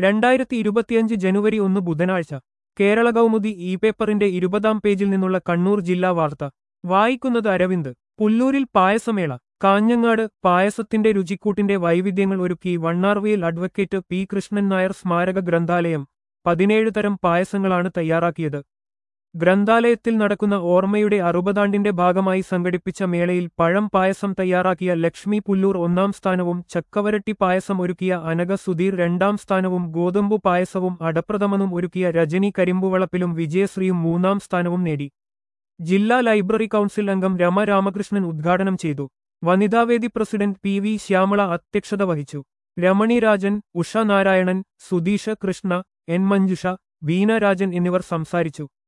രണ്ടായിരത്തി ഇരുപത്തിയഞ്ച് ജനുവരി ഒന്ന് ബുധനാഴ്ച കേരള കൗമുദി ഇ പേപ്പറിന്റെ ഇരുപതാം പേജിൽ നിന്നുള്ള കണ്ണൂർ ജില്ലാ വാർത്ത വായിക്കുന്നത് അരവിന്ദ് പുല്ലൂരിൽ പായസമേള കാഞ്ഞങ്ങാട് പായസത്തിന്റെ രുചിക്കൂട്ടിന്റെ വൈവിധ്യങ്ങൾ ഒരുക്കി വണ്ണാർവയിൽ അഡ്വക്കേറ്റ് പി കൃഷ്ണൻ നായർ സ്മാരക ഗ്രന്ഥാലയം പതിനേഴ് തരം പായസങ്ങളാണ് തയ്യാറാക്കിയത് ഗ്രന്ഥാലയത്തിൽ നടക്കുന്ന ഓർമ്മയുടെ അറുപതാണ്ടിന്റെ ഭാഗമായി സംഘടിപ്പിച്ച മേളയിൽ പഴം പായസം തയ്യാറാക്കിയ ലക്ഷ്മി പുല്ലൂർ ഒന്നാം സ്ഥാനവും ചക്കവരട്ടി പായസം ഒരുക്കിയ അനഘ സുധീർ രണ്ടാം സ്ഥാനവും ഗോതമ്പു പായസവും അടപ്രഥമനും ഒരുക്കിയ രജനി കരിമ്പുവളപ്പിലും വിജയശ്രീയും മൂന്നാം സ്ഥാനവും നേടി ജില്ലാ ലൈബ്രറി കൗൺസിൽ അംഗം രമ രാമകൃഷ്ണൻ ഉദ്ഘാടനം ചെയ്തു വനിതാവേദി പ്രസിഡന്റ് പി വി ശ്യാമള അധ്യക്ഷത വഹിച്ചു രമണി രാജൻ ഉഷ നാരായണൻ സുധീഷ കൃഷ്ണ എൻ മഞ്ജുഷ വീണ രാജൻ എന്നിവർ സംസാരിച്ചു